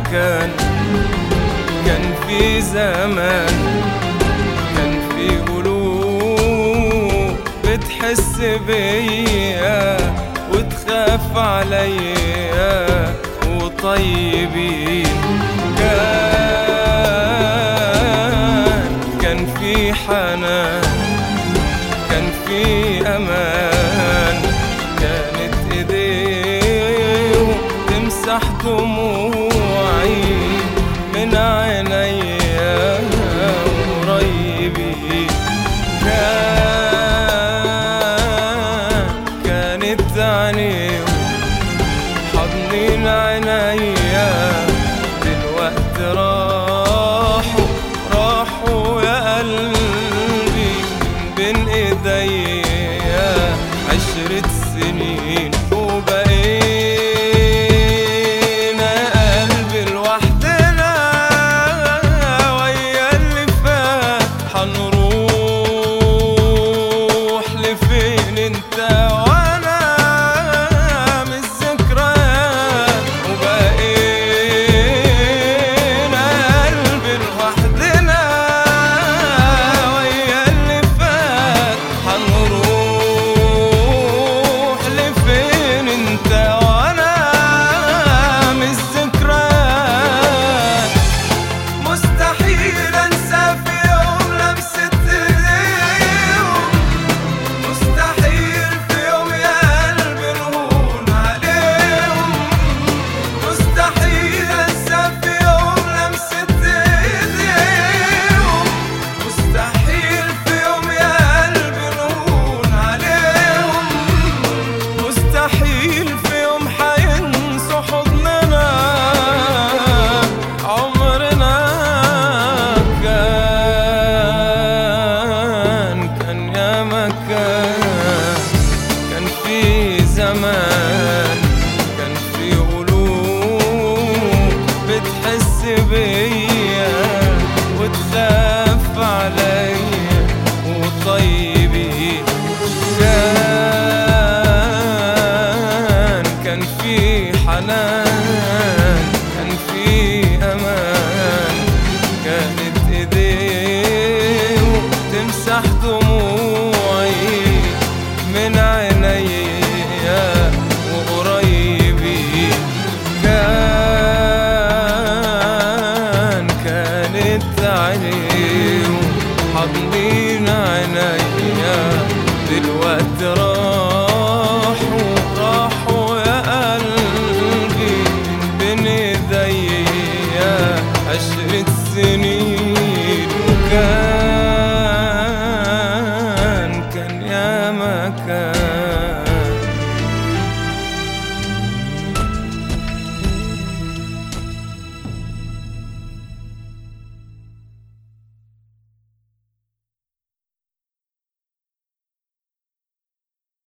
مكان كان في زمان كان في قلوب بتحس بيا وتخاف عليا وطيبين كان كان في حنان كان في امان كانت ايديه تمسح دموعي من عينيا قريبين كان كانت عينيه حضنين عينيا دلوقتي راحوا راحوا يا قلبي من بين ايديا عشرة سنين وبقينا قلبي لوحدنا ويا اللي فات حنروح لفين انت وانا من الذكريات وبقينا قلبي لوحدنا ويا اللي فات حنروح لفين انت وانا من الذكريات مستحيل انسى في يوم لمسة ايديهم مستحيل في يوم يا قلبي نهون عليهم مستحيل انسى في يوم لمسة ايديهم مستحيل في يوم يا قلبي نهون عليهم مستحيل في يوم حينسوا حضننا عمرنا كان كان يا مكان كان في زمان كان في قلوب بتحس بيه